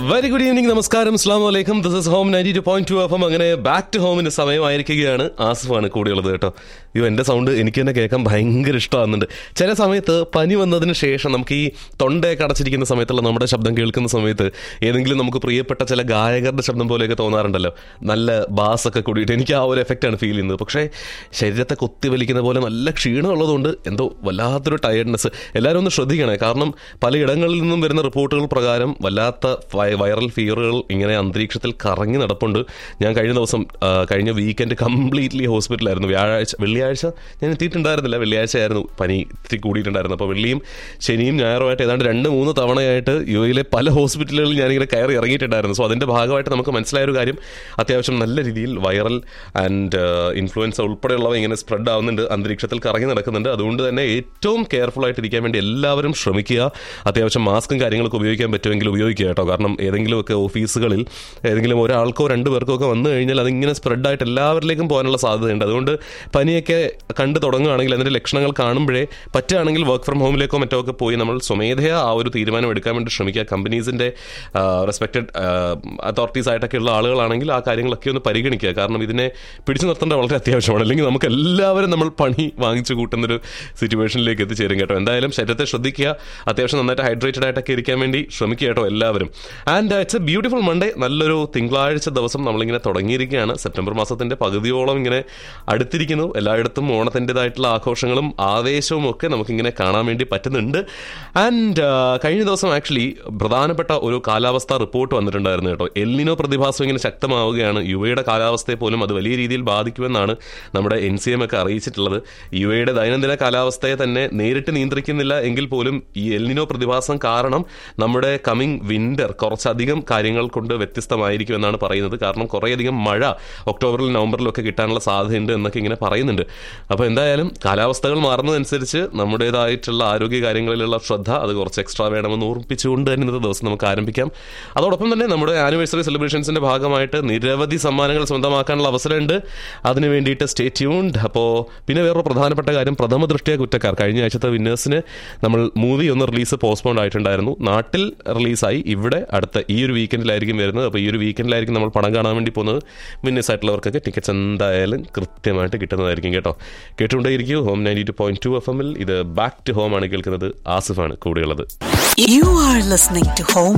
Very good evening നമസ്കാരം അസ്ലാം വലൈക്കും this is home ninety two point two F അങ്ങനെ ബാക്ക് ടു ഹോമിന് സമയമായിരിക്കുകയാണ് ആസിഫാണ് കൂടെയുള്ളത് കേട്ടോ അയ്യോ എൻ്റെ സൗണ്ട് എനിക്ക് തന്നെ കേൾക്കാൻ ഭയങ്കര ഇഷ്ടമാകുന്നുണ്ട് ചില സമയത്ത് പനി വന്നതിന് ശേഷം നമുക്ക് ഈ തൊണ്ടയൊക്കെ അടച്ചിരിക്കുന്ന സമയത്തുള്ള നമ്മുടെ ശബ്ദം കേൾക്കുന്ന സമയത്ത് ഏതെങ്കിലും നമുക്ക് പ്രിയപ്പെട്ട ചില ഗായകരുടെ ശബ്ദം പോലെയൊക്കെ തോന്നാറുണ്ടല്ലോ നല്ല ബാസ് ഒക്കെ കൂടിയിട്ട് എനിക്ക് ആ ഒരു എഫക്റ്റാണ് ഫീൽ ചെയ്യുന്നത് പക്ഷേ ശരീരത്തെ കൊത്തി വലിക്കുന്ന പോലെ നല്ല ക്ഷീണം ഉള്ളതുകൊണ്ട് എന്തോ വല്ലാത്തൊരു ടയർഡ്നെസ് എല്ലാവരും ഒന്ന് ശ്രദ്ധിക്കണേ കാരണം പലയിടങ്ങളിൽ നിന്നും വരുന്ന റിപ്പോർട്ടുകൾ പ്രകാരം വല്ലാത്ത വൈ- വൈറൽ ഫീവറുകൾ ഇങ്ങനെ അന്തരീക്ഷത്തിൽ കറങ്ങി നടപ്പുണ്ട് ഞാൻ കഴിഞ്ഞ ദിവസം ആ, കഴിഞ്ഞ വീക്കെൻഡ് കംപ്ലീറ്റ്ലി ഹോസ്പിറ്റലായിരുന്നു വ്യാഴാഴ്ച വെള്ളിയാഴ്ച ഞാൻ എത്തിയിട്ടുണ്ടായിരുന്നില്ല വെള്ളിയാഴ്ച ആയിരുന്നു പനി ഇത്തിരി കൂടിയിട്ടുണ്ടായിരുന്നു അപ്പോൾ വെള്ളിയും ശനിയും ഞായറുമായിട്ട് ഏതാണ്ട് രണ്ട് മൂന്ന് തവണയായിട്ട് യു എയിലെ പല ഹോസ്പിറ്റലുകളിൽ ഞാനിങ്ങനെ കയറി ഇറങ്ങിയിട്ടുണ്ടായിരുന്നു സോ അതിൻ്റെ ഭാഗമായിട്ട് നമുക്ക് മനസ്സിലായ ഒരു കാര്യം അത്യാവശ്യം നല്ല രീതിയിൽ വൈറൽ ആൻഡ് ഇൻഫ്ലുവൻസ ഉൾപ്പെടെയുള്ളവ ഇങ്ങനെ സ്പ്രെഡ് ആവുന്നുണ്ട് അന്തരീക്ഷത്തിൽ കറങ്ങി നടക്കുന്നുണ്ട് അതുകൊണ്ട് തന്നെ ഏറ്റവും കെയർഫുൾ ആയിട്ട് ഇരിക്കാൻ വേണ്ടി എല്ലാവരും ശ്രമിക്കുക അത്യാവശ്യം മാസ്കും കാര്യങ്ങളൊക്കെ ഉപയോഗിക്കാൻ പറ്റുമെങ്കിൽ ഉപയോഗിക്കുക കേട്ടോ കാരണം ഏതെങ്കിലുമൊക്കെ ഓഫീസുകളിൽ ഏതെങ്കിലും ഒരാൾക്കോ രണ്ടു പേർക്കോ ഒക്കെ വന്നു കഴിഞ്ഞാൽ അതിങ്ങനെ സ്പ്രെഡായിട്ട് എല്ലാവരിലേക്കും പോകാനുള്ള സാധ്യതയുണ്ട് അതുകൊണ്ട് പനിയൊക്കെ കണ്ടു തുടങ്ങുകയാണെങ്കിൽ അതിൻ്റെ ലക്ഷണങ്ങൾ കാണുമ്പോഴേ പറ്റുകയാണെങ്കിൽ വർക്ക് ഫ്രം ഹോമിലേക്കോ മറ്റോ ഒക്കെ പോയി നമ്മൾ സ്വമേധയാ ആ ഒരു തീരുമാനം എടുക്കാൻ വേണ്ടി ശ്രമിക്കുക കമ്പനീസിൻ്റെ റെസ്പെക്റ്റഡ് അതോറിറ്റീസ് ആയിട്ടൊക്കെ ഉള്ള ആളുകളാണെങ്കിൽ ആ കാര്യങ്ങളൊക്കെ ഒന്ന് പരിഗണിക്കുക കാരണം ഇതിനെ പിടിച്ചു നിർത്തേണ്ട വളരെ അത്യാവശ്യമാണ് അല്ലെങ്കിൽ നമുക്ക് എല്ലാവരും നമ്മൾ പണി വാങ്ങിച്ചു കൂട്ടുന്നൊരു സിറ്റുവേഷനിലേക്ക് എത്തിച്ചേരും കേട്ടോ എന്തായാലും ശരീരത്തെ ശ്രദ്ധിക്കുക അത്യാവശ്യം നന്നായിട്ട് ഹൈഡ്രേറ്റഡ് ആയിട്ടൊക്കെ ഇരിക്കാൻ വേണ്ടി ശ്രമിക്കുക കേട്ടോ എല്ലാവരും and it's a beautiful Monday നല്ലൊരു തിങ്കളാഴ്ച ദിവസം നമ്മളിങ്ങനെ തുടങ്ങിയിരിക്കുകയാണ് സെപ്റ്റംബർ മാസത്തിന്റെ പകുതിയോളം ഇങ്ങനെ അടുത്തിരിക്കുന്നു എല്ലായിടത്തും ഓണത്തിൻ്റെതായിട്ടുള്ള ആഘോഷങ്ങളും ആവേശവും ഒക്കെ നമുക്കിങ്ങനെ കാണാൻ വേണ്ടി പറ്റുന്നുണ്ട് ആൻഡ് കഴിഞ്ഞ ദിവസം ആക്ച്വലി പ്രധാനപ്പെട്ട ഒരു കാലാവസ്ഥ റിപ്പോർട്ട് വന്നിട്ടുണ്ടായിരുന്നു കേട്ടോ എല്ലിനോ പ്രതിഭാസം ഇങ്ങനെ ശക്തമാവുകയാണ് യു എയുടെ കാലാവസ്ഥയെ പോലും അത് വലിയ രീതിയിൽ ബാധിക്കുമെന്നാണ് നമ്മുടെ എൻ സി എം ഒക്കെ അറിയിച്ചിട്ടുള്ളത് യു എയുടെ ദൈനംദിന കാലാവസ്ഥയെ തന്നെ നേരിട്ട് നിയന്ത്രിക്കുന്നില്ല എങ്കിൽ പോലും ഈ എൽനിനോ പ്രതിഭാസം കാരണം നമ്മുടെ കമ്മിങ് വിന്റർ കുറച്ചധികം കാര്യങ്ങൾ കൊണ്ട് വ്യത്യസ്തമായിരിക്കും എന്നാണ് പറയുന്നത് കാരണം കുറേയധികം മഴ ഒക്ടോബറിലും നവംബറിലും ഒക്കെ കിട്ടാനുള്ള സാധ്യതയുണ്ട് എന്നൊക്കെ ഇങ്ങനെ പറയുന്നുണ്ട് അപ്പോൾ എന്തായാലും കാലാവസ്ഥകൾ മാറുന്നതനുസരിച്ച് നമ്മുടേതായിട്ടുള്ള ആരോഗ്യ കാര്യങ്ങളിലുള്ള ശ്രദ്ധ അത് കുറച്ച് എക്സ്ട്രാ വേണമെന്ന് ഓർമ്മിപ്പിച്ചുകൊണ്ട് തന്നെ ഇന്നത്തെ ദിവസം നമുക്ക് ആരംഭിക്കാം അതോടൊപ്പം തന്നെ നമ്മുടെ ആനിവേഴ്സറി സെലിബ്രേഷൻസിന്റെ ഭാഗമായിട്ട് നിരവധി സമ്മാനങ്ങൾ സ്വന്തമാക്കാനുള്ള അവസരമുണ്ട് അതിന് വേണ്ടിയിട്ട് സ്റ്റേ ട്യൂൺഡ് അപ്പോൾ പിന്നെ വേറൊരു പ്രധാനപ്പെട്ട കാര്യം പ്രഥമ ദൃഷ്ടിയ കുറ്റക്കാർ കഴിഞ്ഞ ആഴ്ചത്തെ വിന്നേഴ്സിന് നമ്മൾ മൂവി ഒന്ന് റിലീസ് പോസ്റ്റ്പോണ്ട് ആയിട്ടുണ്ടായിരുന്നു നാട്ടിൽ റിലീസായി ഇവിടെ അടുത്ത ഈ ഒരു വീക്കെൻഡിലായിരിക്കും വരുന്നത് അപ്പോൾ ഈ ഒരു വീക്കെൻഡിലായിരിക്കും നമ്മൾ പടം കാണാൻ വേണ്ടി പോകുന്നത് വിന്നേഴ്സ് ആയിട്ടുള്ളവർക്കൊക്കെ ടിക്കറ്റ്സ് എന്തായാലും കൃത്യമായിട്ട് കിട്ടുന്നതായിരിക്കും കേട്ടോ കേട്ടുകൊണ്ടേയിരിക്കും home ninety two point two F എമ്മിൽ ഇത് ബാക്ക് ടു ഹോം ആണ് കേൾക്കുന്നത് ആസിഫാണ് കൂടെയുള്ളത് You are listening to Home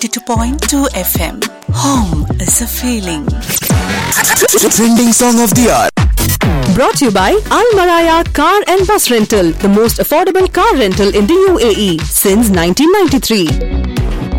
92.2 FM. Home is a feeling. Trending song of the hour. Brought to you by Al Maraya Car and Bus Rental, the most affordable car rental in the UAE since 1993.